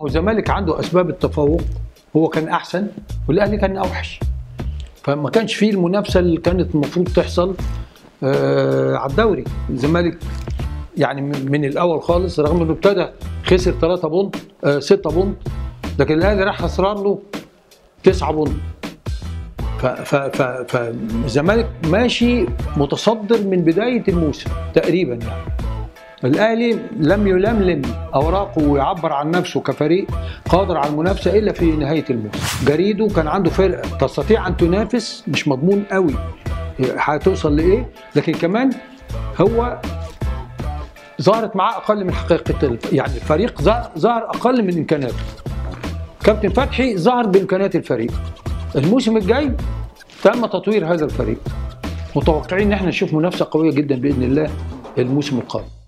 والزمالك عنده اسباب التفوق هو كان احسن والاهلي كان اوحش فما كانش فيه المنافسه اللي كانت المفروض تحصل آه على الدوري الزمالك يعني من من الاول خالص رغم انه ابتدى خسر 3 بونت 6 بونت لكن الاهلي راح خسران له 9 بونت ف- ف- ف- فالزمالك ماشي متصدر من بدايه الموسم تقريبا يعني الاهلي لم يلملم اوراقه ويعبر عن نفسه كفريق قادر على المنافسه الا في نهايه الموسم جريده كان عنده فرقه تستطيع ان تنافس مش مضمون قوي هتوصل لايه لكن كمان هو ظهرت معاه اقل من حقيقه الف- يعني الفريق ظهر ظهر اقل من امكاناته كابتن فتحي ظهر بامكانيات الفريق الموسم الجاي تم تطوير هذا الفريق متوقعين ان احنا نشوف منافسه قويه جدا باذن الله الموسم القادم